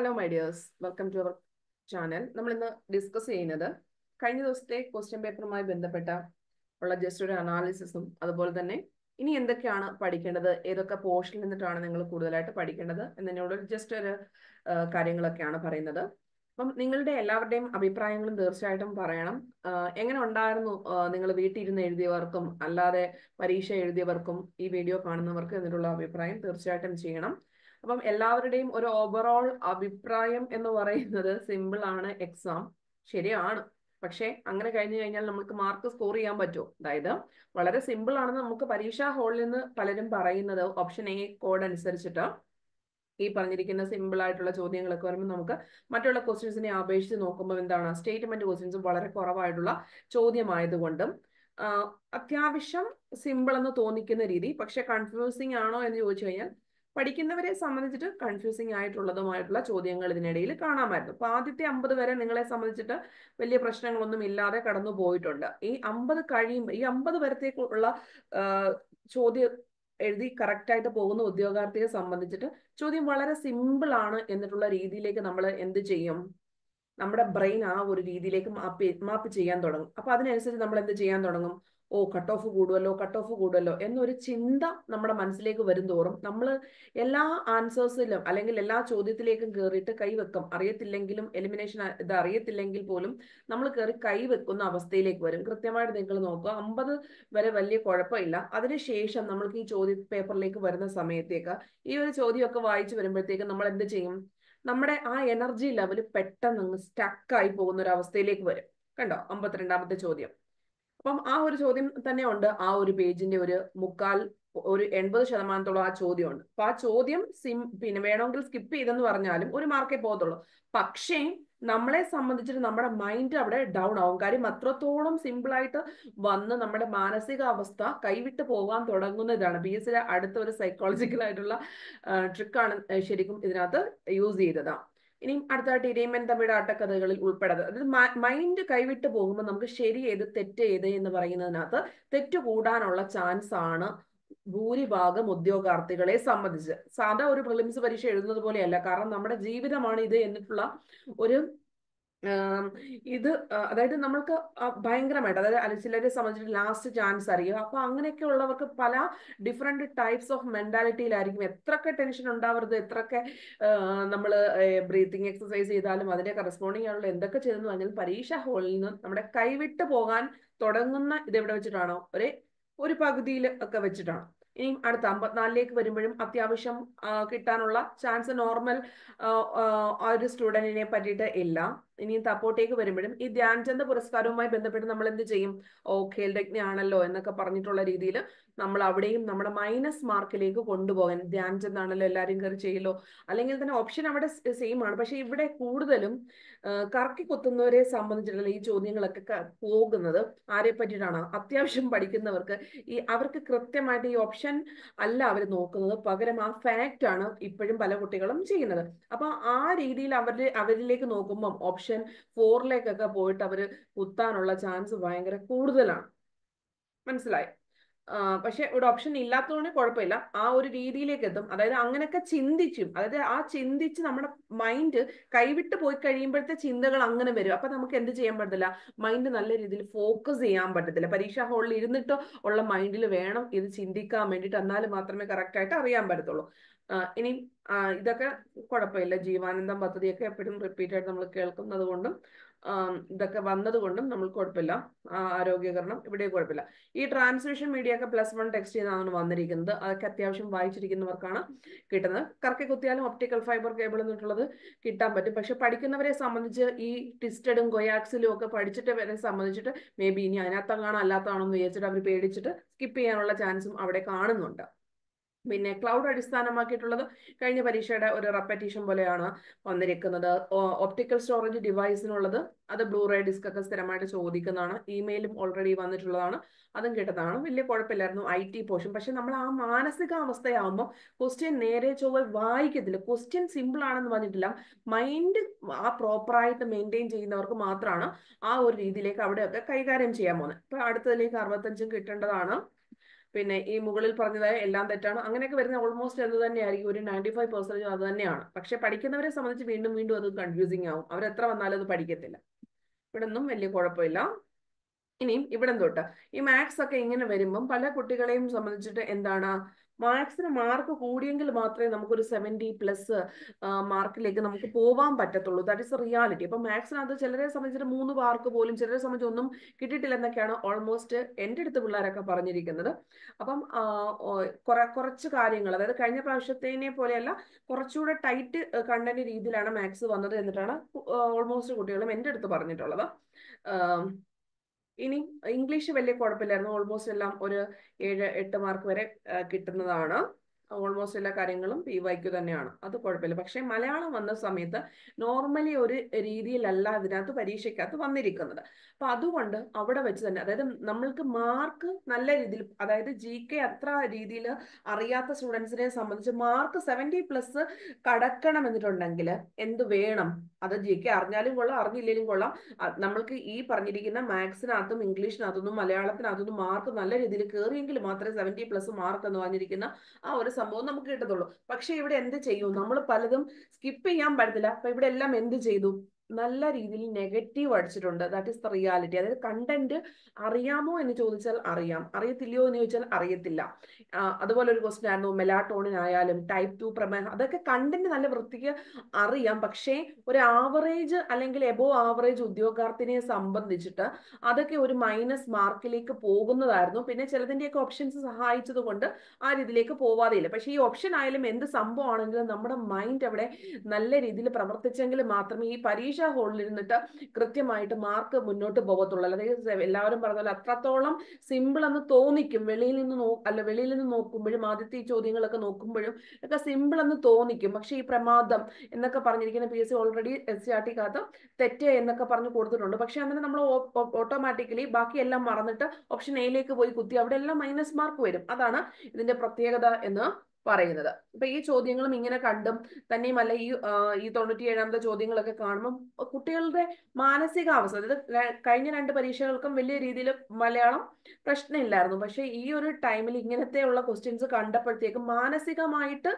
hello my dears welcome to our channel നമ്മൾ ഇന്ന് discuss ചെയ്യുന്നത് കഴിഞ്ഞ ദിവസത്തെ ക്വസ്റ്റ്യൻ പേപ്പറുമായി ബന്ധപ്പെട്ട ഉള്ള ജസ്റ്റ് ഒരു അനാലിസിസും അതുപോലെ തന്നെ ഇനി എന്തൊക്കെയാണ് പഠിക്കേണ്ടത് ഏതൊക്കെ പോർഷനിൽ നിന്നിട്ടാണ് നിങ്ങൾ കൂടുതലായിട്ട് പഠിക്കേണ്ടത് എന്നതിനോട് ജസ്റ്റ് ഒരു ആ, കാര്യങ്ങളൊക്കെയാണ് പറയുന്നത് അപ്പം നിങ്ങളുടെ എല്ലാവരുടെയും അഭിപ്രായങ്ങളും തീർച്ചയായിട്ടും പറയണം ആ, എങ്ങനെ ഉണ്ടായിരുന്നു നിങ്ങൾ വീട്ടിൽ ഇരുന്ന് എഴുതിയവർക്കും അല്ലാതെ പരീക്ഷ എഴുതിയവർക്കും ഈ വീഡിയോ കാണുന്നവർക്കും ഇതിനുള്ള അഭിപ്രായം തീർച്ചയായിട്ടും ചെയ്യണം അപ്പം എല്ലാവരുടെയും ഒരു ഓവറോൾ അഭിപ്രായം എന്ന് പറയുന്നത് സിമ്പിൾ ആണ് എക്സാം ശരിയാണ് പക്ഷേ അങ്ങനെ കഴിഞ്ഞു കഴിഞ്ഞാൽ നമുക്ക് മാർക്ക് സ്കോർ ചെയ്യാൻ പറ്റുമോ അതായത് വളരെ സിമ്പിൾ ആണെന്ന് നമുക്ക് പരീക്ഷാ ഹാളിൽ നിന്ന് പലരും പറയുന്നത് ഓപ്ഷൻ എ കോഡ് അനുസരിച്ചിട്ട് ഈ പറഞ്ഞിരിക്കുന്ന സിമ്പിൾ ആയിട്ടുള്ള ചോദ്യങ്ങളൊക്കെ വരുമ്പോൾ നമുക്ക് മറ്റുള്ള ക്വസ്റ്റ്യൻസിനെ അപേക്ഷിച്ച് നോക്കുമ്പോൾ എന്താണ് സ്റ്റേറ്റ്മെന്റ് ക്വസ്റ്റ്യൻസ് വളരെ കുറവായിട്ടുള്ള ചോദ്യമായതുകൊണ്ടും ആ, അത്യാവശ്യം സിമ്പിൾ എന്ന് തോന്നിക്കുന്ന രീതി പക്ഷെ കൺഫ്യൂസിങ് ആണോ എന്ന് ചോദിച്ചു കഴിഞ്ഞാൽ പഠിക്കുന്നവരെ സംബന്ധിച്ചിട്ട് കൺഫ്യൂസിങ് ആയിട്ടുള്ളതുമായിട്ടുള്ള ചോദ്യങ്ങൾ ഇതിനിടയിൽ കാണാമായിരുന്നു അപ്പൊ ആദ്യത്തെ അമ്പത് വരെ നിങ്ങളെ സംബന്ധിച്ചിട്ട് വലിയ പ്രശ്നങ്ങളൊന്നും ഇല്ലാതെ കടന്നു പോയിട്ടുണ്ട് ഈ അമ്പത് കഴിയുമ്പോൾ ഈ അമ്പത് വരത്തേക്കുള്ള ആ, ചോദ്യം എഴുതി കറക്റ്റ് ആയിട്ട് പോകുന്ന ഉദ്യോഗാർത്ഥിയെ സംബന്ധിച്ചിട്ട് ചോദ്യം വളരെ സിമ്പിൾ ആണ് എന്നിട്ടുള്ള രീതിയിലേക്ക് നമ്മൾ എന്ത് ചെയ്യും നമ്മുടെ ബ്രെയിൻ ആ ഒരു രീതിയിലേക്ക് മാപ്പ് മാപ്പ് ചെയ്യാൻ തുടങ്ങും അപ്പൊ അതിനനുസരിച്ച് നമ്മൾ എന്ത് ചെയ്യാൻ തുടങ്ങും ഓ കട്ട് ഓഫ് കൂടുമല്ലോ കട്ട് ഓഫ് കൂടുമല്ലോ എന്നൊരു ചിന്ത നമ്മുടെ മനസ്സിലേക്ക് വരും തോറും നമ്മൾ എല്ലാ ആൻസേഴ്സിലും അല്ലെങ്കിൽ എല്ലാ ചോദ്യത്തിലേക്കും കയറിയിട്ട് കൈവെക്കും അറിയത്തില്ലെങ്കിലും എലിമിനേഷൻ ഇത് അറിയത്തില്ലെങ്കിൽ പോലും നമ്മൾ കയറി കൈവെക്കുന്ന അവസ്ഥയിലേക്ക് വരും കൃത്യമായിട്ട് നിങ്ങൾ നോക്കുക അമ്പത് വരെ വലിയ കുഴപ്പമില്ല അതിനുശേഷം നമ്മൾക്ക് ഈ ചോദ്യ പേപ്പറിലേക്ക് വരുന്ന സമയത്തേക്ക് ഈ ഒരു ചോദ്യമൊക്കെ വായിച്ചു വരുമ്പോഴത്തേക്ക് നമ്മൾ എന്ത് ചെയ്യും നമ്മുടെ ആ എനർജി ലെവൽ പെട്ടെന്ന് അങ്ങ് സ്റ്റക്കായി പോകുന്ന ഒരു അവസ്ഥയിലേക്ക് വരും കണ്ടോ അമ്പത്തിരണ്ടാമത്തെ ചോദ്യം അപ്പം ആ ഒരു ചോദ്യം തന്നെ ഉണ്ട് ആ ഒരു പേജിന്റെ ഒരു മുക്കാൽ ഒരു എൺപത് ശതമാനത്തോളം ആ ചോദ്യമുണ്ട് അപ്പൊ ആ ചോദ്യം സിം പിന്നെ വേണമെങ്കിൽ സ്കിപ്പ് ചെയ്തെന്ന് പറഞ്ഞാലും ഒരു മാർക്കേ പോകത്തുള്ളൂ പക്ഷേ നമ്മളെ സംബന്ധിച്ചിട്ട് നമ്മുടെ മൈൻഡ് അവിടെ ഡൗൺ ആവും കാര്യം അത്രത്തോളം സിമ്പിൾ ആയിട്ട് വന്ന് നമ്മുടെ മാനസികാവസ്ഥ കൈവിട്ട് പോകാൻ തുടങ്ങുന്ന ഇതാണ് ബി എസ് അടുത്ത ഒരു സൈക്കോളജിക്കൽ ആയിട്ടുള്ള ട്രിക്കാണ് ശരിക്കും ഇതിനകത്ത് യൂസ് ചെയ്തതാ ഇനിയും അടുത്തായിട്ട് ഇരയിമൻ തമ്മിയുടെ ആട്ടക്കഥകളിൽ ഉൾപ്പെടാതെ അതായത് മൈൻഡ് കൈവിട്ട് പോകുമ്പോൾ നമുക്ക് ശരി ഏത് തെറ്റ് ഏത് എന്ന് പറയുന്നതിനകത്ത് തെറ്റ് കൂടാനുള്ള ചാൻസ് ആണ് ഭൂരിഭാഗം ഉദ്യോഗാർത്ഥികളെ സംബന്ധിച്ച് സാധാ ഒരു പ്രിലിംസ് പരീക്ഷ എഴുതുന്നത് പോലെയല്ല കാരണം നമ്മുടെ ജീവിതമാണ് ഇത് എന്നിട്ടുള്ള ഒരു ആം, ഇത് ആ, അതായത് നമ്മൾക്ക് ആ ഭയങ്കരമായിട്ട് അതായത് ചിലരെ സംബന്ധിച്ചിട്ട് ലാസ്റ്റ് ചാൻസ് അറിയുക അപ്പൊ അങ്ങനെയൊക്കെ ഉള്ളവർക്ക് പല ഡിഫറെന്റ് ടൈപ്സ് ഓഫ് മെന്റാലിറ്റിയിലായിരിക്കും എത്രയൊക്കെ ടെൻഷൻ ഉണ്ടാവരുത് എത്രയൊക്കെ നമ്മൾ ബ്രീത്തിങ് എക്സസൈസ് ചെയ്താലും അതിന്റെ കറസ്പോണ്ടിങ് ആണല്ലോ എന്തൊക്കെ ചെയ്തെന്ന് പറഞ്ഞാൽ പരീക്ഷാ ഹാളിൽ നിന്ന് നമ്മുടെ കൈവിട്ട് പോകാൻ തുടങ്ങുന്ന ഇത് എവിടെ വെച്ചിട്ടാണോ ഒരു ഒരു പകുതിയിൽ ഒക്കെ വെച്ചിട്ടാണ് ഇനിയും അടുത്ത അമ്പത്തിനാലിലേക്ക് വരുമ്പോഴും അത്യാവശ്യം ആ, കിട്ടാനുള്ള ചാൻസ് നോർമൽ ആ ഒരു സ്റ്റുഡന്റിനെ പറ്റിയിട്ട് ഇല്ല ഇനിയും തപ്പോട്ടേക്ക് വരുമ്പോഴും ഈ ധ്യാൻചന്ദ് പുരസ്കാരവുമായി ബന്ധപ്പെട്ട് നമ്മൾ എന്ത് ചെയ്യും ഓ ഖേൽരത്ന ആണല്ലോ എന്നൊക്കെ പറഞ്ഞിട്ടുള്ള രീതിയിൽ നമ്മൾ അവിടെയും നമ്മുടെ മൈനസ് മാർക്കിലേക്ക് കൊണ്ടുപോകാൻ ധ്യാൻചന്ദ് ആണല്ലോ എല്ലാവരും കയറി ചെയ്യലോ അല്ലെങ്കിൽ തന്നെ ഓപ്ഷൻ അവിടെ സെയിം ആണ് പക്ഷെ ഇവിടെ കൂടുതലും ആ, കറക്കി കൊത്തുന്നവരെ സംബന്ധിച്ചിട്ടുള്ള ഈ ചോദ്യങ്ങളൊക്കെ ക- പോകുന്നത് ആരെ പറ്റിയിട്ടാണ് അത്യാവശ്യം പഠിക്കുന്നവർക്ക് ഈ അവർക്ക് കൃത്യമായിട്ട് ഈ ഓപ്ഷൻ അല്ല അവർ നോക്കുന്നത് പകരം ആ ഫാക്റ്റ് ആണ് ഇപ്പോഴും പല കുട്ടികളും ചെയ്യുന്നത് അപ്പൊ ആ രീതിയിൽ അവരുടെ അവരിലേക്ക് നോക്കുമ്പം ഓപ്ഷൻ ഫോറിലേക്കൊക്കെ പോയിട്ട് അവര് കുത്താനുള്ള ചാൻസ് ഭയങ്കര കൂടുതലാണ് മനസ്സിലായി ആ, പക്ഷെ ഇവിടെ ഓപ്ഷൻ ഇല്ലാത്തതുകൊണ്ട് കുഴപ്പമില്ല ആ ഒരു രീതിയിലേക്ക് എത്തും അതായത് അങ്ങനെയൊക്കെ ചിന്തിച്ചും അതായത് ആ ചിന്തിച്ച് നമ്മുടെ മൈൻഡ് കൈവിട്ട് പോയി കഴിയുമ്പോഴത്തെ ചിന്തകൾ അങ്ങനെ വരും അപ്പൊ നമുക്ക് എന്ത് ചെയ്യാൻ പറ്റത്തില്ല മൈൻഡ് നല്ല രീതിയിൽ ഫോക്കസ് ചെയ്യാൻ പറ്റത്തില്ല പരീക്ഷാ ഹാളിൽ ഇരുന്നിട്ട് ഉള്ള മൈൻഡിൽ വേണം ഇത് ചിന്തിക്കാൻ വേണ്ടിയിട്ട് എന്നാൽ മാത്രമേ കറക്റ്റ് ആയിട്ട് അറിയാൻ പറ്റത്തുള്ളൂ ആ, ഇനി ആ, ഇതൊക്കെ കുഴപ്പമില്ല ജീവാനന്ദം പദ്ധതിയൊക്കെ എപ്പോഴും റിപ്പീറ്റ് ആയിട്ട് നമ്മൾ കേൾക്കുന്നത് കൊണ്ടും ആം, ഇതൊക്കെ വന്നത് കൊണ്ടും നമ്മൾ കുഴപ്പമില്ല ആ, ആരോഗ്യകരണം ഇവിടെ കുഴപ്പമില്ല ഈ ട്രാൻസ്ലേഷൻ മീഡിയ ഒക്കെ പ്ലസ് വൺ ടെക്സ്റ്റ് ചെയ്താണ് വന്നിരിക്കുന്നത് അതൊക്കെ അത്യാവശ്യം വായിച്ചിരിക്കുന്നവർക്കാണ് കിട്ടുന്നത് കറക്കി കുത്തിയാലും ഒപ്റ്റിക്കൽ ഫൈബർ കേബിൾ എന്നിട്ടുള്ളത് കിട്ടാൻ പറ്റും പക്ഷെ പഠിക്കുന്നവരെ സംബന്ധിച്ച് ഈ ടിസ്റ്റഡും കൊയാക്സിലും ഒക്കെ പഠിച്ചിട്ട് വരെ സംബന്ധിച്ചിട്ട് മേ ബി ഇനി അതിനകത്തങ്ങാണോ അല്ലാത്തതാണോ എന്ന് വിചാരിച്ചിട്ട് അവർ പേടിച്ചിട്ട് സ്കിപ്പ് ചെയ്യാനുള്ള ചാൻസും അവിടെ കാണുന്നുണ്ട് പിന്നെ ക്ലൗഡ് അടിസ്ഥാനമാക്കിയിട്ടുള്ളത് കഴിഞ്ഞ പരീക്ഷയുടെ ഒരു റെപ്പറ്റീഷൻ പോലെയാണ് വന്നിരിക്കുന്നത് ഒപ്റ്റിക്കൽ സ്റ്റോറേജ് ഡിവൈസിനുള്ളത് അത് ബ്ലൂറേ ഡിസ്ക് ഒക്കെ സ്ഥിരമായിട്ട് ചോദിക്കുന്നതാണ് ഇമെയിലും ഓൾറെഡി വന്നിട്ടുള്ളതാണ് അതും കിട്ടുന്നതാണ് വലിയ കുഴപ്പമില്ലായിരുന്നു ഐ ടി പോർഷൻ പക്ഷെ നമ്മൾ ആ മാനസിക അവസ്ഥയാകുമ്പോൾ ക്വസ്റ്റ്യൻ നേരെ ചൊവ്വ വായിക്കത്തില്ല ക്വസ്റ്റ്യൻ സിമ്പിൾ ആണെന്ന് പറഞ്ഞിട്ടില്ല മൈൻഡ് ആ പ്രോപ്പറായിട്ട് മെയിൻറ്റെയിൻ ചെയ്യുന്നവർക്ക് മാത്രമാണ് ആ ഒരു രീതിയിലേക്ക് അവിടെയൊക്കെ കൈകാര്യം ചെയ്യാൻ പോകുന്നത് ഇപ്പൊ അടുത്തതിലേക്ക് അറുപത്തഞ്ചും കിട്ടേണ്ടതാണ് പിന്നെ ഈ മുകളിൽ പറഞ്ഞതായ എല്ലാം തെറ്റാണ് അങ്ങനെയൊക്കെ വരുന്ന ഓൾമോസ്റ്റ് എന്ത് തന്നെയായിരിക്കും ഒരു നയൻറ്റി ഫൈവ് പെർസെൻറ്റേജ് അത് തന്നെയാണ് പക്ഷെ പഠിക്കുന്നവരെ സംബന്ധിച്ച് വീണ്ടും വീണ്ടും അത് കൺഫ്യൂസിങ് ആവും അവർ എത്ര വന്നാലും അത് പഠിക്കത്തില്ല ഇവിടെ ഒന്നും വലിയ കുഴപ്പമില്ല ഇനിയും ഇവിടെ തൊട്ട് ഈ മാത്സ് ഒക്കെ ഇങ്ങനെ വരുമ്പം പല കുട്ടികളെയും സംബന്ധിച്ചിട്ട് എന്താണ് മാത്സിന് മാർക്ക് കൂടിയെങ്കിൽ മാത്രമേ നമുക്കൊരു സെവൻറ്റി പ്ലസ് മാർക്കിലേക്ക് നമുക്ക് പോവാൻ പറ്റത്തുള്ളൂ ദാറ്റ് ഇസ് റിയാലിറ്റി അപ്പം മാത്സിനകത്ത് ചിലരെ സംബന്ധിച്ചിട്ട് മൂന്ന് മാർക്ക് പോലും ചിലരെ സംബന്ധിച്ച് ഒന്നും കിട്ടിയിട്ടില്ല എന്നൊക്കെയാണ് ഓൾമോസ്റ്റ് എൻ്റെ അടുത്ത് പിള്ളേരൊക്കെ പറഞ്ഞിരിക്കുന്നത് അപ്പം കുറെ കുറച്ച് കാര്യങ്ങൾ അതായത് കഴിഞ്ഞ പ്രാവശ്യത്തേനെ പോലെയല്ല കുറച്ചുകൂടെ ടൈറ്റ് കണ്ടന്റ് രീതിയിലാണ് മാത്സ് വന്നത് എന്നിട്ടാണ് ഓൾമോസ്റ്റ് കുട്ടികളും എൻ്റെ അടുത്ത് പറഞ്ഞിട്ടുള്ളത് ഇനി ഇംഗ്ലീഷ് വലിയ കുഴപ്പമില്ലായിരുന്നു ഓൾമോസ്റ്റ് എല്ലാം ഒരു ഏഴ് എട്ട് മാർക്ക് വരെ കിട്ടുന്നതാണ് ഓൾമോസ്റ്റ് എല്ലാ കാര്യങ്ങളും പി വൈക്ക് തന്നെയാണ് അത് കുഴപ്പമില്ല പക്ഷേ മലയാളം വന്ന സമയത്ത് നോർമലി ഒരു രീതിയിലല്ല അതിനകത്ത് പരീക്ഷയ്ക്കകത്ത് വന്നിരിക്കുന്നത് അപ്പൊ അതുകൊണ്ട് അവിടെ വെച്ച് തന്നെ അതായത് നമ്മൾക്ക് മാർക്ക് നല്ല രീതിയിൽ അതായത് ജി കെ അത്ര രീതിയിൽ അറിയാത്ത സ്റ്റുഡൻസിനെ സംബന്ധിച്ച് മാർക്ക് സെവൻറ്റി പ്ലസ് കടക്കണം എന്നിട്ടുണ്ടെങ്കിൽ എന്ത് വേണം അത് ജി കെ അറിഞ്ഞാലും കൊള്ളാം അറിഞ്ഞില്ലെങ്കിലും കൊള്ളാം നമ്മൾക്ക് ഈ പറഞ്ഞിരിക്കുന്ന മാത്സിനകത്തും ഇംഗ്ലീഷിനകത്തുനിന്നും മലയാളത്തിനകത്തുനിന്നും മാർക്ക് നല്ല രീതിയിൽ കയറിയെങ്കിൽ മാത്രമേ സെവൻറ്റി പ്ലസ് മാർക്ക് എന്ന് പറഞ്ഞിരിക്കുന്ന ആ ഒരു സംഭവം നമുക്ക് കിട്ടത്തുള്ളൂ പക്ഷെ ഇവിടെ എന്ത് ചെയ്യും നമ്മൾ പലതും സ്കിപ്പ് ചെയ്യാൻ പറ്റത്തില്ല അപ്പൊ ഇവിടെ എല്ലാം എന്ത് ചെയ്തു നല്ല രീതിയിൽ നെഗറ്റീവ് അടിച്ചിട്ടുണ്ട് ദാറ്റ് ഇസ് ദ റിയാലിറ്റി അതായത് കണ്ടന്റ് അറിയാമോ എന്ന് ചോദിച്ചാൽ അറിയാം അറിയത്തില്ലയോ എന്ന് ചോദിച്ചാൽ അറിയത്തില്ല അതുപോലെ ഒരു ക്വസ്റ്റ്യൻ ആയിരുന്നു മെലാട്ടോണിൻ ആയാലും ടൈപ്പ് ടു പ്രമേഹം അതൊക്കെ കണ്ടന്റ് നല്ല വൃത്തിക്ക് അറിയാം പക്ഷേ ഒരു ആവറേജ് അല്ലെങ്കിൽ എബോ ആവറേജ് ഉദ്യോഗാർത്ഥിനെ സംബന്ധിച്ചിട്ട് അതൊക്കെ ഒരു മൈനസ് മാർക്കിലേക്ക് പോകുന്നതായിരുന്നു പിന്നെ ചിലതിൻ്റെയൊക്കെ ഓപ്ഷൻസ് സഹായിച്ചത് കൊണ്ട് ആ രീതിയിലേക്ക് പോവാതെയില്ല പക്ഷേ ഈ ഓപ്ഷൻ ആയാലും എന്ത് സംഭവമാണെങ്കിലും നമ്മുടെ മൈൻഡ് അവിടെ നല്ല രീതിയിൽ പ്രവർത്തിച്ചെങ്കിൽ മാത്രമേ ഈ പരീക്ഷ ഹാളിൽ ഇരുന്നിട്ട് കൃത്യമായിട്ട് മാർക്ക് മുന്നോട്ട് പോകത്തുള്ളൂ അതായത് എല്ലാവരും പറഞ്ഞ പോലെ അത്രത്തോളം സിമ്പിൾ എന്ന് തോന്നിക്കും വെളിയിൽ നിന്ന് നോ അല്ല വെളിയിൽ നിന്ന് നോക്കുമ്പോഴും ആദ്യത്തെ ഈ ചോദ്യങ്ങളൊക്കെ നോക്കുമ്പോഴും ഒക്കെ സിമ്പിൾ എന്ന് തോന്നിക്കും പക്ഷേ ഈ പ്രമാദം എന്നൊക്കെ പറഞ്ഞിരിക്കുന്ന P S C already S C R ടിക്കകത്ത് തെറ്റ് എന്നൊക്കെ പറഞ്ഞു കൊടുത്തിട്ടുണ്ട് പക്ഷെ അങ്ങനെ നമ്മൾ ഓട്ടോമാറ്റിക്കലി ബാക്കി എല്ലാം മറന്നിട്ട് ഓപ്ഷൻ എയിലേക്ക് പോയി കുത്തി അവിടെ എല്ലാം മൈനസ് മാർക്ക് വരും അതാണ് ഇതിന്റെ പ്രത്യേകത എന്ന് പറയുന്നത് അപ്പൊ ഈ ചോദ്യങ്ങളും ഇങ്ങനെ കണ്ടും തന്നെയുമല്ല ഈ ഈ തൊണ്ണൂറ്റി ഏഴാമത്തെ ചോദ്യങ്ങളൊക്കെ കാണുമ്പോൾ കുട്ടികളുടെ മാനസികാവസ്ഥ അതായത് കഴിഞ്ഞ രണ്ട് പരീക്ഷകൾക്കും വലിയ രീതിയിൽ മലയാളം പ്രശ്നമില്ലായിരുന്നു പക്ഷെ ഈ ഒരു ടൈമിൽ ഇങ്ങനത്തെയുള്ള ക്വസ്റ്റ്യൻസ് കണ്ടപ്പോഴത്തേക്കും മാനസികമായിട്ട്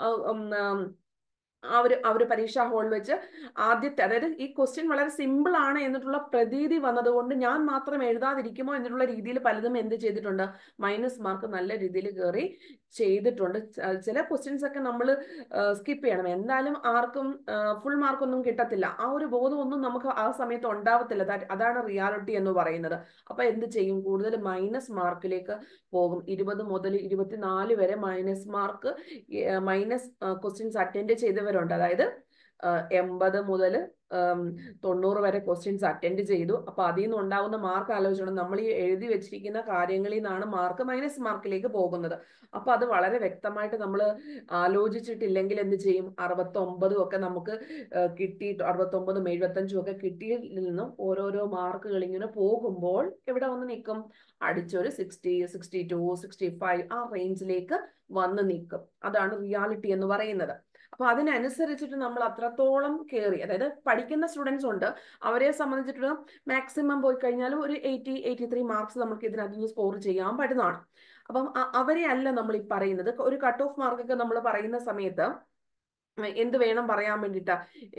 ആ ഒരു ആ ഒരു പരീക്ഷാ ഹാളിൽ വെച്ച് ആദ്യത്തെ അതായത് ഈ ക്വസ്റ്റ്യൻ വളരെ സിമ്പിൾ ആണ് എന്നിട്ടുള്ള പ്രതീതി വന്നതുകൊണ്ട് ഞാൻ മാത്രം എഴുതാതിരിക്കുമോ എന്നുള്ള രീതിയിൽ പലതും എന്ത് ചെയ്തിട്ടുണ്ട് മൈനസ് മാർക്ക് നല്ല രീതിയിൽ കയറി ചെയ്തിട്ടുണ്ട് ചില ക്വസ്റ്റ്യൻസ് ഒക്കെ നമ്മൾ സ്കിപ്പ് ചെയ്യണം എന്തായാലും ആർക്കും ഫുൾ മാർക്കൊന്നും കിട്ടത്തില്ല ആ ഒരു ബോധമൊന്നും നമുക്ക് ആ സമയത്ത് ഉണ്ടാവത്തില്ല അതാണ് റിയാലിറ്റി എന്ന് പറയുന്നത് അപ്പൊ എന്ത് ചെയ്യും കൂടുതൽ മൈനസ് മാർക്കിലേക്ക് പോകും ഇരുപത് മുതൽ ഇരുപത്തിനാല് വരെ minus mark minus questions attend ചെയ്തവരുണ്ട് അതായത് എൺപത് മുതൽ തൊണ്ണൂറ് വരെ ക്വസ്റ്റ്യൻസ് അറ്റൻഡ് ചെയ്തു അപ്പൊ അതിൽ നിന്ന് ഉണ്ടാകുന്ന മാർക്ക് ആലോചിച്ചോണം നമ്മൾ ഈ എഴുതി വെച്ചിരിക്കുന്ന കാര്യങ്ങളിൽ നിന്നാണ് മാർക്ക് മൈനസ് മാർക്കിലേക്ക് പോകുന്നത് അപ്പൊ അത് വളരെ വ്യക്തമായിട്ട് നമ്മൾ ആലോചിച്ചിട്ടില്ലെങ്കിൽ എന്ത് ചെയ്യും അറുപത്തൊമ്പതും ഒക്കെ നമുക്ക് കിട്ടിയിട്ട് അറുപത്തൊമ്പതും എഴുപത്തഞ്ചും ഒക്കെ കിട്ടിയതിൽ നിന്നും ഓരോരോ മാർക്കുകൾ ഇങ്ങനെ പോകുമ്പോൾ എവിടെ വന്ന് നിൽക്കും അടിച്ചൊരു sixty sixty two sixty five ആ റേഞ്ചിലേക്ക് വന്ന് നിൽക്കും അതാണ് റിയാലിറ്റി എന്ന് പറയുന്നത് അപ്പൊ അതിനനുസരിച്ചിട്ട് നമ്മൾ അത്രത്തോളം കയറി അതായത് പഠിക്കുന്ന സ്റ്റുഡൻസ് ഉണ്ട് അവരെ സംബന്ധിച്ചിട്ട് മാക്സിമം പോയി കഴിഞ്ഞാലും ഒരു എയ്റ്റി എയ്റ്റി ത്രീ മാർക്സ് നമുക്ക് ഇതിനകത്ത് നിന്ന് സ്കോർ ചെയ്യാൻ പറ്റുന്നതാണ് അപ്പം അവരെ അല്ല നമ്മൾ ഈ പറയുന്നത് ഒരു കട്ട് ഓഫ് മാർക്കൊക്കെ നമ്മൾ പറയുന്ന സമയത്ത് എന്ത് വേണം പറയാൻ വേണ്ടിയിട്ട്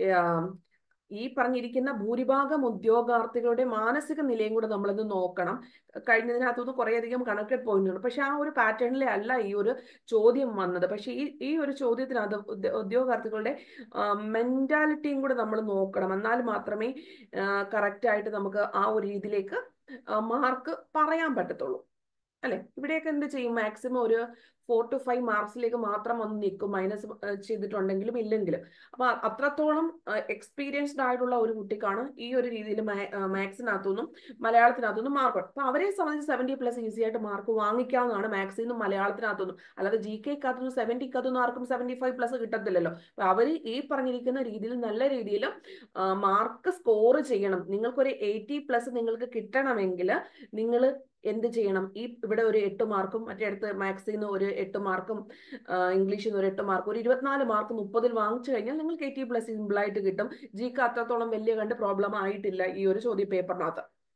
ഈ പറഞ്ഞിരിക്കുന്ന ഭൂരിഭാഗം ഉദ്യോഗാർത്ഥികളുടെ മാനസിക നിലയും കൂടെ നമ്മളൊന്ന് നോക്കണം കഴിഞ്ഞതിനകത്തുനിന്ന് കുറേയധികം കണക്റ്റഡ് പോയിന്റ് ഉണ്ട് പക്ഷെ ആ ഒരു പാറ്റേണിലെ അല്ല ഈ ഒരു ചോദ്യം വന്നത് പക്ഷെ ഈ ഈ ഒരു ചോദ്യത്തിനകത്ത് ഉദ്യോഗാർത്ഥികളുടെ മെന്റാലിറ്റിയും കൂടെ നമ്മൾ നോക്കണം എന്നാൽ മാത്രമേ കറക്റ്റ് ആയിട്ട് നമുക്ക് ആ ഒരു രീതിയിലേക്ക് മാർക്ക് പറയാൻ പറ്റത്തുള്ളൂ അല്ലെ ഇവിടെയൊക്കെ എന്ത് ചെയ്യും മാക്സിമം ഒരു ഫോർ ടു ഫൈവ് മാർക്സിലേക്ക് മാത്രം വന്ന് നിൽക്കും മൈനസ് ചെയ്തിട്ടുണ്ടെങ്കിലും ഇല്ലെങ്കിലും അപ്പൊ അത്രത്തോളം എക്സ്പീരിയൻസ്ഡ് ആയിട്ടുള്ള ഒരു കുട്ടിക്കാണ് ഈ ഒരു രീതിയിൽ മാത്സിനകത്തുനിന്നും മലയാളത്തിനകത്തുനിന്നും മാർക്ക് അപ്പൊ അവരെ സംബന്ധിച്ച് സെവൻറ്റി പ്ലസ് ഈസി ആയിട്ട് മാർക്ക് വാങ്ങിക്കാവുന്നതാണ് മാത്സിൽ നിന്നും മലയാളത്തിനകത്തുനിന്നും അല്ലാതെ ജി കെക്കകത്തുനിന്നും സെവൻറ്റിക്കകത്തുനിന്നും ആർക്കും സെവൻറ്റി ഫൈവ് പ്ലസ് കിട്ടത്തില്ലല്ലോ അപ്പൊ അവർ ഈ പറഞ്ഞിരിക്കുന്ന രീതിയിൽ നല്ല രീതിയിൽ മാർക്ക് സ്കോർ ചെയ്യണം നിങ്ങൾക്കൊരു എയ്റ്റി പ്ലസ് നിങ്ങൾക്ക് കിട്ടണമെങ്കിൽ നിങ്ങൾ എന്ത് ചെയ്യണം ഈ ഇവിടെ ഒരു എട്ട് മാർക്കും മറ്റേ അടുത്ത് മാത്സിൽ നിന്ന് ഒരു എട്ട് മാർക്കും ഇംഗ്ലീഷിൽ നിന്ന് ഒരു എട്ട് മാർക്കും ഒരു ഇരുപത്തിനാല് മാർക്ക് മുപ്പതിൽ വാങ്ങിച്ചു കഴിഞ്ഞാൽ നിങ്ങൾക്ക് എയ്റ്റി പ്ലസ് സിമ്പിൾ ആയിട്ട് കിട്ടും ജിക്ക് അത്രത്തോളം വലിയ കണ്ട് പ്രോബ്ലം ആയിട്ടില്ല ഈ ഒരു ചോദ്യ പേപ്പറിനകത്ത്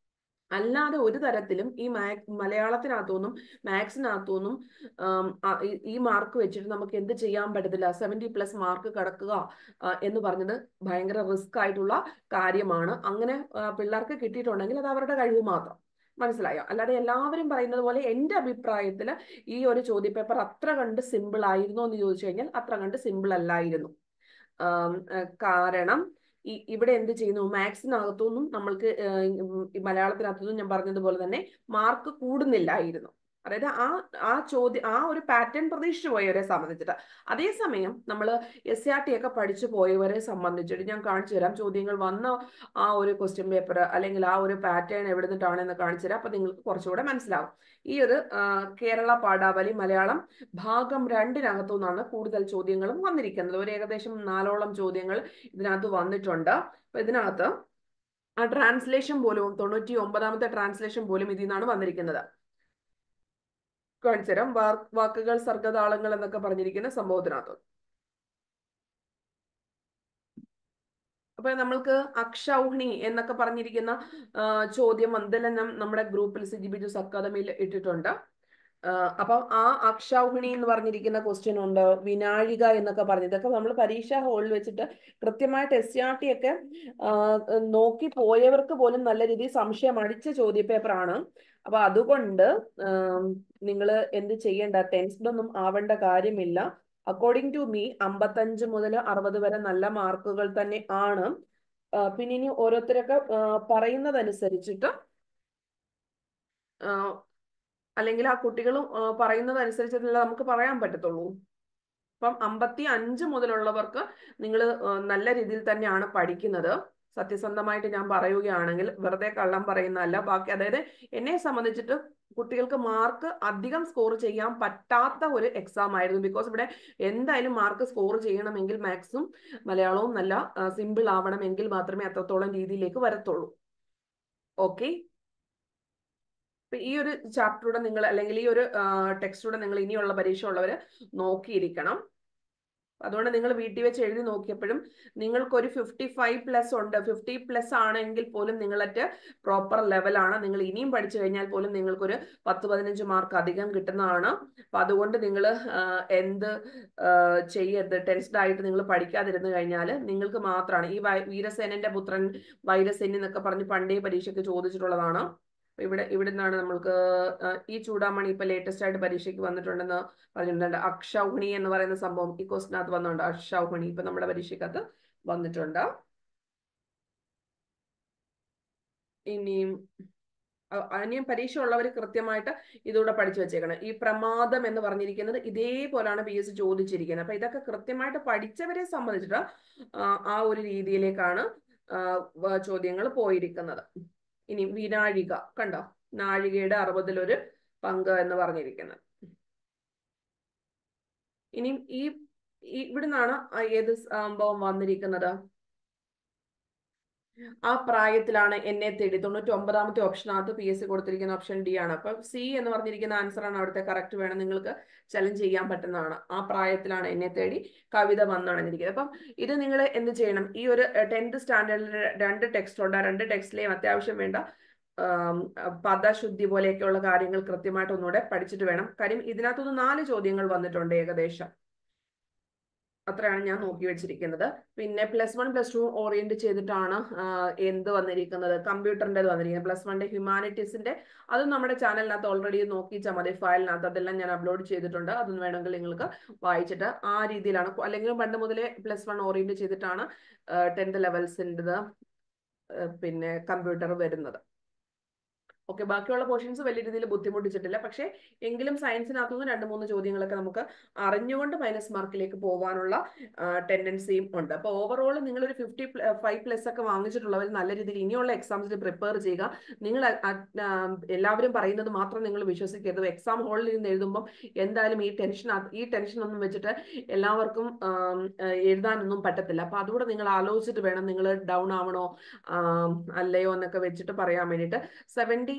അല്ലാതെ ഒരു തരത്തിലും ഈ മാക് മലയാളത്തിനകത്തുനിന്നും മാത്സിനകത്തുനിന്നും ഈ മാർക്ക് വെച്ചിട്ട് നമുക്ക് എന്ത് ചെയ്യാൻ പറ്റത്തില്ല സെവൻറ്റി പ്ലസ് മാർക്ക് കടക്കുക ആ, എന്ന് പറഞ്ഞത് ഭയങ്കര റിസ്ക് ആയിട്ടുള്ള കാര്യമാണ് അങ്ങനെ ആ, പിള്ളേർക്ക് കിട്ടിയിട്ടുണ്ടെങ്കിൽ അത് അവരുടെ കഴിവ് മാത്രം മനസ്സിലായോ അല്ലാതെ എല്ലാവരും പറയുന്നത് പോലെ എൻ്റെ അഭിപ്രായത്തിൽ ഈ ഒരു ചോദ്യപേപ്പർ അത്ര കണ്ട് സിമ്പിൾ ആയിരുന്നോ എന്ന് ചോദിച്ചു കഴിഞ്ഞാൽ അത്ര കണ്ട് സിമ്പിൾ അല്ലായിരുന്നു ആം, ആ, കാരണം ഈ ഇവിടെ എന്ത് ചെയ്യുന്നു മാത്സിനകത്തുനിന്നും നമ്മൾക്ക് ഏഹ്, ഉം, ഈ മലയാളത്തിനകത്തുനിന്നും ഞാൻ പറഞ്ഞതുപോലെ തന്നെ മാർക്ക് കൂടുന്നില്ലായിരുന്നു അതായത് ആ ആ ചോദ്യം ആ ഒരു പാറ്റേൺ പ്രതീക്ഷിച്ചു പോയവരെ സംബന്ധിച്ചിട്ട് അതേസമയം നമ്മൾ എസ് ആർ ടി ഒക്കെ പഠിച്ചു പോയവരെ സംബന്ധിച്ചിട്ട് ഞാൻ കാണിച്ചു തരാം ചോദ്യങ്ങൾ വന്ന ആ ഒരു ക്വസ്റ്റ്യൻ പേപ്പർ അല്ലെങ്കിൽ ആ ഒരു പാറ്റേൺ എവിടെ നിന്നിട്ടാണെന്ന് കാണിച്ചു തരാം അപ്പൊ നിങ്ങൾക്ക് കുറച്ചുകൂടെ മനസ്സിലാവും ഈ ഒരു ആ, കേരള പാഠാവലി മലയാളം ഭാഗം രണ്ടിനകത്തു നിന്നാണ് കൂടുതൽ ചോദ്യങ്ങളും വന്നിരിക്കുന്നത് ഒരു ഏകദേശം നാലോളം ചോദ്യങ്ങൾ ഇതിനകത്ത് വന്നിട്ടുണ്ട് അപ്പൊ ഇതിനകത്ത് ആ ട്രാൻസ്ലേഷൻ പോലും തൊണ്ണൂറ്റി ഒമ്പതാമത്തെ ട്രാൻസ്ലേഷൻ പോലും ഇതിൽ നിന്നാണ് വന്നിരിക്കുന്നത് കാണിച്ചു തരാം വാ- വാക്കുകൾ സർഗതാളങ്ങൾ എന്നൊക്കെ പറഞ്ഞിരിക്കുന്ന സംഭവത്തിനകത്ത് അപ്പൊ നമ്മൾക്ക് അക്ഷൗഹിണി എന്നൊക്കെ പറഞ്ഞിരിക്കുന്ന ആ, ചോദ്യം ഇതെല്ലാം നം- നമ്മുടെ ഗ്രൂപ്പിൽ സി ജി ബി ജൂസ് അക്കാദമിയിൽ ഇട്ടിട്ടുണ്ട് ആ, അപ്പം ആ അക്ഷൗഹിണി എന്ന് പറഞ്ഞിരിക്കുന്ന ക്വസ്റ്റ്യൻ ഉണ്ട് വിനാഴിക എന്നൊക്കെ പറഞ്ഞു ഇതൊക്കെ നമ്മൾ പരീക്ഷാ ഹാളിൽ വെച്ചിട്ട് കൃത്യമായിട്ട് എസ് സി ആർ ടി ഒക്കെ ആ, നോക്കി പോയവർക്ക് പോലും നല്ല രീതിയിൽ സംശയം അടിച്ച ചോദ്യപേപ്പറാണ് അപ്പൊ അതുകൊണ്ട് നിങ്ങൾ എന്ത് ചെയ്യേണ്ട ടെൻസ്ഡ് ഒന്നും ആവേണ്ട കാര്യമില്ല അക്കോർഡിംഗ് ടു മീ അമ്പത്തഞ്ച് മുതൽ അറുപത് വരെ നല്ല മാർക്കുകൾ തന്നെ ആണ് ആ, പിന്നെ ഇനി ഓരോരുത്തരൊക്കെ ആ, പറയുന്നതനുസരിച്ചിട്ട് ആ, അല്ലെങ്കിൽ ആ കുട്ടികൾ പറയുന്നതനുസരിച്ചിട്ടല്ല നമുക്ക് പറയാൻ പറ്റത്തുള്ളൂ അപ്പം അമ്പത്തി അഞ്ച് മുതലുള്ളവർക്ക് നിങ്ങൾ നല്ല രീതിയിൽ തന്നെയാണ് പഠിക്കുന്നത് സത്യസന്ധമായിട്ട് ഞാൻ പറയുകയാണെങ്കിൽ വെറുതെ കള്ളം പറയുന്നതല്ല ബാക്കി അതായത് എന്നെ സംബന്ധിച്ചിട്ട് കുട്ടികൾക്ക് മാർക്ക് അധികം സ്കോർ ചെയ്യാൻ പറ്റാത്ത ഒരു എക്സാം ആയിരുന്നു ബിക്കോസ് ഇവിടെ എന്തായാലും മാർക്ക് സ്കോർ ചെയ്യണമെങ്കിൽ മാത്സും മലയാളവും നല്ല സിമ്പിൾ ആവണമെങ്കിൽ മാത്രമേ അത്രത്തോളം രീതിയിലേക്ക് വരത്തുള്ളൂ ഓക്കെ ഈ ഒരു ചാപ്റ്ററൂടെ നിങ്ങൾ അല്ലെങ്കിൽ ഈ ഒരു ടെക്സ്റ്റൂടെ നിങ്ങൾ ഇനിയുള്ള പരീക്ഷ ഉള്ളവർ നോക്കിയിരിക്കണം അതുകൊണ്ട് നിങ്ങൾ വീട്ടിൽ വെച്ച് എഴുതി നോക്കിയപ്പോഴും നിങ്ങൾക്ക് ഒരു ഫിഫ്റ്റി ഫൈവ് പ്ലസ് ഉണ്ട് ഫിഫ്റ്റി പ്ലസ് ആണെങ്കിൽ പോലും നിങ്ങളറ്റ് പ്രോപ്പർ ലെവലാണ് നിങ്ങൾ ഇനിയും പഠിച്ചു കഴിഞ്ഞാൽ പോലും നിങ്ങൾക്കൊരു പത്ത് പതിനഞ്ച് മാർക്ക് അധികം കിട്ടുന്നതാണ് അപ്പൊ അതുകൊണ്ട് നിങ്ങൾ എന്ത് ആ, ചെയ്യരുത് ടെൻസ്ഡ് ആയിട്ട് നിങ്ങൾ പഠിക്കാതിരുന്നു കഴിഞ്ഞാൽ നിങ്ങൾക്ക് മാത്രമാണ് ഈ വൈ- വീരസേനന്റെ പുത്രൻ വൈരസേനി എന്നൊക്കെ പറഞ്ഞ് പണ്ടേ പരീക്ഷയ്ക്ക് ചോദിച്ചിട്ടുള്ളതാണ് അപ്പൊ ഇവിടെ ഇവിടെ നിന്നാണ് നമ്മൾക്ക് ആ, ഈ ചൂടാമണി ഇപ്പൊ ലേറ്റസ്റ്റ് ആയിട്ട് പരീക്ഷയ്ക്ക് വന്നിട്ടുണ്ടെന്ന് പറഞ്ഞിട്ടുണ്ട് അക്ഷൗഹിണി എന്ന് പറയുന്ന സംഭവം ഈ ക്വസ്റ്റിനകത്ത് വന്നിട്ടുണ്ട് അക്ഷൗഹിണി ഇപ്പൊ നമ്മുടെ പരീക്ഷയ്ക്കകത്ത് വന്നിട്ടുണ്ട് ഇനിയും അ- ഇനിയും പരീക്ഷ ഉള്ളവർ കൃത്യമായിട്ട് ഇതുകൂടെ പഠിച്ചു വെച്ചേക്കണം ഈ പ്രമാദം എന്ന് പറഞ്ഞിരിക്കുന്നത് ഇതേപോലാണ് പി എസ് ചോദിച്ചിരിക്കുന്നത് അപ്പൊ ഇതൊക്കെ കൃത്യമായിട്ട് പഠിച്ചവരെ സംബന്ധിച്ചിട്ട് ആ, ആ ഒരു രീതിയിലേക്കാണ് ചോദ്യങ്ങൾ പോയിരിക്കുന്നത് ഇനി വിനാഴിക കണ്ടോ നാഴികയുടെ അറുപതിലൊരു പങ്ക് എന്ന് പറഞ്ഞിരിക്കുന്നത് ഇനി ഈ ഈ- ഇവിടുന്നാണ് ആ ഏത് സംഭവം വന്നിരിക്കുന്നത് ആ പ്രായത്തിലാണ് എന്നെ തേടി തൊണ്ണൂറ്റി ഒമ്പതാമത്തെ ഓപ്ഷനകത്ത് പി എസ് സി കൊടുത്തിരിക്കുന്ന ഓപ്ഷൻ ഡി ആണ് അപ്പൊ സി എന്ന് പറഞ്ഞിരിക്കുന്ന ആൻസർ ആണ് അവിടുത്തെ കറക്റ്റ് വേണം നിങ്ങൾക്ക് ചലഞ്ച് ചെയ്യാൻ പറ്റുന്നതാണ് ആ പ്രായത്തിലാണ് എന്നെ തേടി കവിത വന്നണഞ്ഞിരിക്കുന്നത് അപ്പം ഇത് നിങ്ങൾ എന്ത് ചെയ്യണം ഈ ഒരു ടെൻത്ത് സ്റ്റാൻഡേർഡിൽ രണ്ട് ടെക്സ്റ്റ് ഉണ്ട് ആ രണ്ട് ടെക്സ്റ്റിലെയും അത്യാവശ്യം വേണ്ട ആം, പദശുദ്ധി പോലെയൊക്കെയുള്ള കാര്യങ്ങൾ കൃത്യമായിട്ട് ഒന്നുകൂടെ പഠിച്ചിട്ട് വേണം കാര്യം ഇതിനകത്തുനിന്ന് നാല് ചോദ്യങ്ങൾ വന്നിട്ടുണ്ട് ഏകദേശം അത്രയാണ് ഞാൻ നോക്കി വെച്ചിരിക്കുന്നത് പിന്നെ plus one plus two orient ചെയ്തിട്ടാണ് ആ, എന്ത് വന്നിരിക്കുന്നത് കമ്പ്യൂട്ടറിന്റെ വന്നിരിക്കുന്നത് പ്ലസ് വണ്ണിന്റെ ഹ്യൂമാനിറ്റീസിന്റെ അതും നമ്മുടെ ചാനലിനകത്ത് ഓൾറെഡി നോക്കിച്ചാൽ മതി ഫയലിനകത്ത് അതെല്ലാം ഞാൻ അപ്ലോഡ് ചെയ്തിട്ടുണ്ട് അതൊന്നും വേണമെങ്കിൽ നിങ്ങൾക്ക് വായിച്ചിട്ട് ആ രീതിയിലാണ് അല്ലെങ്കിൽ പണ്ട് മുതലേ പ്ലസ് വൺ ഓറിയന്റ് ചെയ്തിട്ടാണ് ടെൻത്ത് ലെവൽസിൻ്റെത് പിന്നെ കമ്പ്യൂട്ടർ വരുന്നത് ഓക്കെ ബാക്കിയുള്ള പോർഷൻസ് വലിയ രീതിയിൽ ബുദ്ധിമുട്ടിച്ചിട്ടില്ല പക്ഷേ എങ്കിലും സയൻസിനകത്തുനിന്ന് രണ്ട് മൂന്ന് ചോദ്യങ്ങളൊക്കെ നമുക്ക് അറിഞ്ഞുകൊണ്ട് മൈനസ് മാർക്കിലേക്ക് പോകാനുള്ള ടെൻഡൻസിയും ഉണ്ട് അപ്പോൾ ഓവറോൾ നിങ്ങൾ ഒരു ഫിഫ്റ്റി ഫൈവ് പ്ലസ് ഒക്കെ വാങ്ങിച്ചിട്ടുള്ളവർ നല്ല രീതിയിൽ ഇനിയുള്ള എക്സാംസിന് പ്രിപ്പയർ ചെയ്യുക നിങ്ങൾ അ- ആ, എല്ലാവരും പറയുന്നത് മാത്രം നിങ്ങൾ വിശ്വസിക്കരുത് എക്സാം ഹാളിൽ ഇരുന്ന് എഴുതുമ്പം എന്തായാലും ഈ ടെൻഷൻ ഈ ടെൻഷൻ ഒന്നും വെച്ചിട്ട് എല്ലാവർക്കും ആം, ആ, എഴുതാനൊന്നും പറ്റത്തില്ല അപ്പൊ അതുകൂടെ നിങ്ങൾ ആലോചിച്ചിട്ട് വേണം നിങ്ങൾ ഡൗൺ ആവണോ ആം, അല്ലയോ എന്നൊക്കെ വെച്ചിട്ട് പറയാൻ വേണ്ടിയിട്ട് സെവൻറ്റി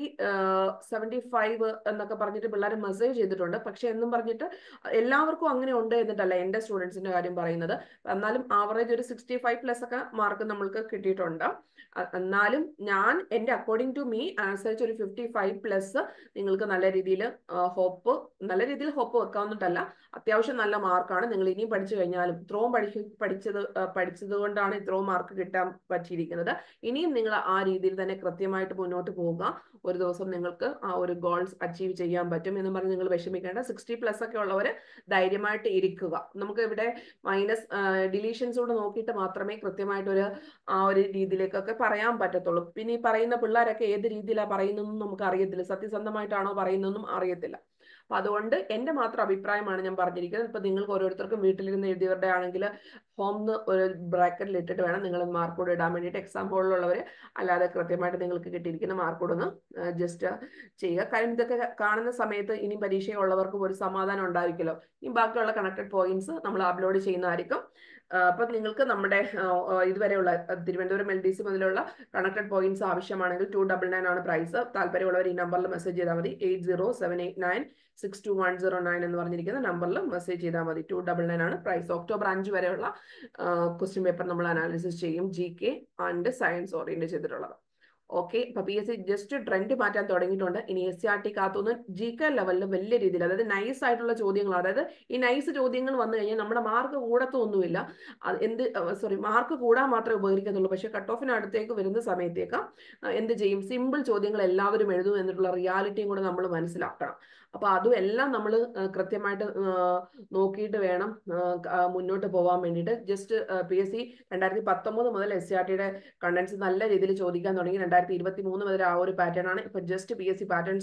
സെവൻറ്റി ഫൈവ് എന്നൊക്കെ പറഞ്ഞിട്ട് പിള്ളേർ മെസ്സേജ് ചെയ്തിട്ടുണ്ട് പക്ഷെ എന്നും പറഞ്ഞിട്ട് എല്ലാവർക്കും അങ്ങനെ ഉണ്ട് എന്നിട്ടല്ല എൻ്റെ സ്റ്റുഡൻസിന്റെ കാര്യം പറയുന്നത് എന്നാലും ആവറേജ് ഒരു സിക്സ്റ്റി ഫൈവ് പ്ലസ് ഒക്കെ മാർക്ക് നമ്മൾക്ക് കിട്ടിയിട്ടുണ്ട് എന്നാലും ഞാൻ എൻ്റെ അക്കോർഡിംഗ് ടു മീ അനുസരിച്ച് ഒരു ഫിഫ്റ്റി ഫൈവ് പ്ലസ് നിങ്ങൾക്ക് നല്ല രീതിയിൽ ഹോപ്പ് നല്ല രീതിയിൽ ഹോപ്പ് വെക്കാവുന്നിട്ടല്ല അത്യാവശ്യം നല്ല മാർക്കാണ് നിങ്ങൾ ഇനിയും പഠിച്ചു കഴിഞ്ഞാലും ഇത്രയും പഠിച്ച് പഠിച്ചത് പഠിച്ചത് കൊണ്ടാണ് ഇത്രയും മാർക്ക് കിട്ടാൻ പറ്റിയിരിക്കുന്നത് ഇനിയും നിങ്ങൾ ആ രീതിയിൽ തന്നെ കൃത്യമായിട്ട് മുന്നോട്ട് പോവുക ഒരു ദിവസം നിങ്ങൾക്ക് ആ ഒരു ഗോൾസ് അച്ചീവ് ചെയ്യാൻ പറ്റും എന്ന് പറഞ്ഞ് നിങ്ങൾ വിഷമിക്കേണ്ട സിക്സ്റ്റി പ്ലസ് ഒക്കെ ഉള്ളവർ ധൈര്യമായിട്ട് ഇരിക്കുക നമുക്ക് ഇവിടെ മൈനസ് ഡിലീഷൻസ് കൂടെ നോക്കിയിട്ട് മാത്രമേ കൃത്യമായിട്ടൊരു ആ ഒരു രീതിയിലേക്കൊക്കെ പറയാൻ പറ്റത്തുള്ളൂ പിന്നെ ഈ പറയുന്ന പിള്ളേരൊക്കെ ഏത് രീതിയിലാണ് പറയുന്നതെന്നും നമുക്ക് അറിയത്തില്ല സത്യസന്ധമായിട്ടാണോ പറയുന്നതെന്നും അറിയത്തില്ല അപ്പൊ അതുകൊണ്ട് എന്റെ മാത്രം അഭിപ്രായമാണ് ഞാൻ പറഞ്ഞിരിക്കുന്നത് ഇപ്പൊ നിങ്ങൾക്ക് ഓരോരുത്തർക്കും വീട്ടിലിരുന്ന് എഴുതിയവരുടെ ആണെങ്കിൽ ഹോംന്ന് ഒരു ബ്രാക്കറ്റിൽ ഇട്ടിട്ട് വേണം നിങ്ങൾ മാർക്ക് കോഡ് ഇടാൻ വേണ്ടിയിട്ട് എക്സാം ഹോളിലുള്ളവർ അല്ലാതെ കൃത്യമായിട്ട് നിങ്ങൾക്ക് കിട്ടിയിരിക്കുന്ന മാർക്ക് കോഡ് ഒന്ന് ജസ്റ്റ് ചെയ്യുക കാര്യം ഇതൊക്കെ കാണുന്ന സമയത്ത് ഇനി പരീക്ഷയുള്ളവർക്കും ഒരു സമാധാനം ഉണ്ടായിരിക്കുമല്ലോ ഈ ബാക്കിയുള്ള കണക്റ്റഡ് പോയിന്റ്സ് നമ്മൾ അപ്ലോഡ് ചെയ്യുന്നതായിരിക്കും അപ്പൊ നിങ്ങൾക്ക് നമ്മുടെ ഇതുവരെയുള്ള തിരുവനന്തപുരം എൽ ഡി സി മുതലുള്ള കണക്റ്റഡ് പോയിന്റ്സ് ആവശ്യമാണെങ്കിൽ ടു ഡബിൾ നയൻ ആണ് പ്രൈസ് താല്പര്യമുള്ളവർ ഈ നമ്പറിൽ മെസ്സേജ് ചെയ്താൽ മതി eight zero seven eight nine six two one zero nine എന്ന് പറഞ്ഞിരിക്കുന്ന നമ്പറിൽ മെസ്സേജ് ചെയ്താൽ മതി ടു ഡബിൾ നയൻ ആണ് പ്രൈസ് ഒക്ടോബർ അഞ്ച് വരെയുള്ള ക്വസ്റ്റ്യൻ പേപ്പർ നമ്മൾ അനാലിസിസ് ചെയ്യും G K and science orient ചെയ്തിട്ടുള്ളത് ഓക്കെ ഇപ്പൊ P S C just trend മാറ്റാൻ തുടങ്ങിയിട്ടുണ്ട് ഇനി എസ് സി ആർ ടി കാത്തുനിന്ന് ജി കെ ലെവലിൽ വലിയ രീതിയിൽ അതായത് നൈസ് ആയിട്ടുള്ള ചോദ്യങ്ങൾ അതായത് ഈ നൈസ് ചോദ്യങ്ങൾ വന്നു കഴിഞ്ഞാൽ നമ്മുടെ മാർക്ക് കൂടത്തൊന്നുമില്ല എന്ത് സോറി മാർക്ക് കൂടാൻ മാത്രമേ ഉപകരിക്കത്തുള്ളൂ പക്ഷെ കട്ട് ഓഫിന് അടുത്തേക്ക് വരുന്ന സമയത്തേക്ക് എന്ത് ചെയ്യും സിമ്പിൾ ചോദ്യങ്ങൾ എല്ലാവരും എഴുതും എന്നിട്ടുള്ള റിയാലിറ്റിയും കൂടെ നമ്മൾ മനസ്സിലാക്കണം അപ്പൊ അതും എല്ലാം നമ്മൾ കൃത്യമായിട്ട് നോക്കിയിട്ട് വേണം മുന്നോട്ട് പോകാൻ വേണ്ടിയിട്ട് ജസ്റ്റ് പി എസ് സി രണ്ടായിരത്തി പത്തൊമ്പത് മുതൽ എസ് സി ആർ ടിയുടെ കണ്ടൻസ് നല്ല രീതിയിൽ ചോദിക്കാൻ തുടങ്ങി രണ്ടായിരത്തി ഇരുപത്തി മൂന്ന് മുതൽ ആ ഒരു പാറ്റേൺ ആണ് ഇപ്പൊ just P S C pattern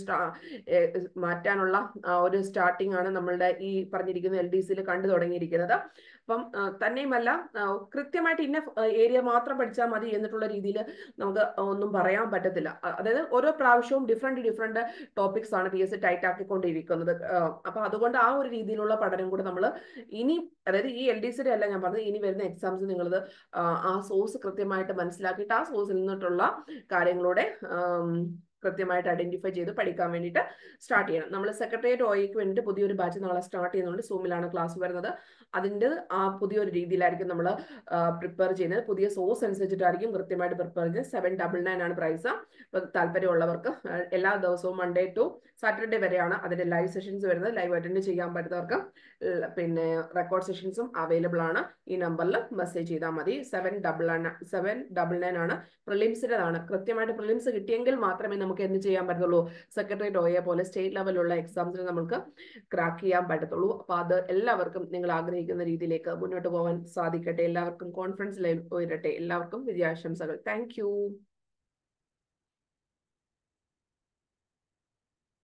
മാറ്റാനുള്ള ഒരു സ്റ്റാർട്ടിംഗ് ആണ് നമ്മളുടെ ഈ പറഞ്ഞിരിക്കുന്ന എൽ ഡി സിയിൽ കണ്ടു തുടങ്ങിയിരിക്കുന്നത് അപ്പം തന്നെയുമല്ല കൃത്യമായിട്ട് ഇന്ന ഏരിയ മാത്രം പഠിച്ചാൽ മതി എന്നിട്ടുള്ള രീതിയിൽ നമുക്ക് ഒന്നും പറയാൻ പറ്റത്തില്ല അതായത് ഓരോ പ്രാവശ്യവും ഡിഫറെന്റ് ഡിഫറെന്റ് ടോപ്പിക്സ് ആണ് പി എസ് സി ടൈറ്റ് ആക്കിക്കൊണ്ടിരിക്കുന്നത് അപ്പൊ അതുകൊണ്ട് ആ ഒരു രീതിയിലുള്ള പഠനം കൂടെ നമ്മൾ ഇനി അതായത് ഈ എൽ ഡി സിയുടെ അല്ല ഞാൻ പറഞ്ഞത് ഇനി വരുന്ന എക്സാംസ് നിങ്ങളത് ആ സോഴ്സ് കൃത്യമായിട്ട് മനസ്സിലാക്കിയിട്ട് ആ സോഴ്സിൽ നിന്നിട്ടുള്ള കാര്യങ്ങളൂടെ കൃത്യമായിട്ട് ഐഡന്റിഫൈ ചെയ്ത് പഠിക്കാൻ വേണ്ടിയിട്ട് സ്റ്റാർട്ട് ചെയ്യണം നമ്മൾ സെക്രട്ടേറിയറ്റ് ഒയ്ക്ക് വേണ്ടിയിട്ട് പുതിയൊരു ബാച്ച് നാളെ സ്റ്റാർട്ട് ചെയ്യുന്നുണ്ട് സൂമിലാണ് ക്ലാസ് വരുന്നത് അതിൻ്റെ ആ പുതിയൊരു രീതിയിലായിരിക്കും നമ്മൾ പ്രിപ്പയർ ചെയ്യുന്നത് പുതിയ സോഴ്സ് അനുസരിച്ചിട്ടായിരിക്കും കൃത്യമായിട്ട് പ്രിപ്പയർ ചെയ്യുന്നത് സെവൻ ഡബിൾ നയൻ ആണ് പ്രൈസ് അപ്പം താല്പര്യമുള്ളവർക്ക് എല്ലാ ദിവസവും മൺഡേ ടു സാറ്റർഡേ വരെയാണ് അതിന്റെ ലൈവ് സെഷൻസ് വരുന്നത് ലൈവ് അറ്റൻഡ് ചെയ്യാൻ പറ്റുന്നവർക്ക് പിന്നെ റെക്കോർഡ് സെഷൻസും അവൈലബിൾ ആണ് ഈ നമ്പറിൽ മെസ്സേജ് ചെയ്താൽ മതി seven double seven double nine ആണ് പ്രിലിംസിൻ്റെതാണ് കൃത്യമായിട്ട് പ്രിലിംസ് കിട്ടിയെങ്കിൽ മാത്രമേ നമുക്ക് എന്ത് ചെയ്യാൻ പറ്റത്തുള്ളൂ സെക്രട്ടേറിയറ്റ് ഒയെ പോലെ സ്റ്റേറ്റ് ലെവലിലുള്ള എക്സാംസിന് നമുക്ക് ക്രാക്ക് ചെയ്യാൻ പറ്റത്തുള്ളൂ അപ്പൊ അത് എല്ലാവർക്കും നിങ്ങൾ ആഗ്രഹിക്കുന്ന രീതിയിലേക്ക് മുന്നോട്ട് പോകാൻ സാധിക്കട്ടെ എല്ലാവർക്കും കോൺഫിഡൻസ് ഉയരട്ടെ എല്ലാവർക്കും വിജയാശംസകൾ താങ്ക്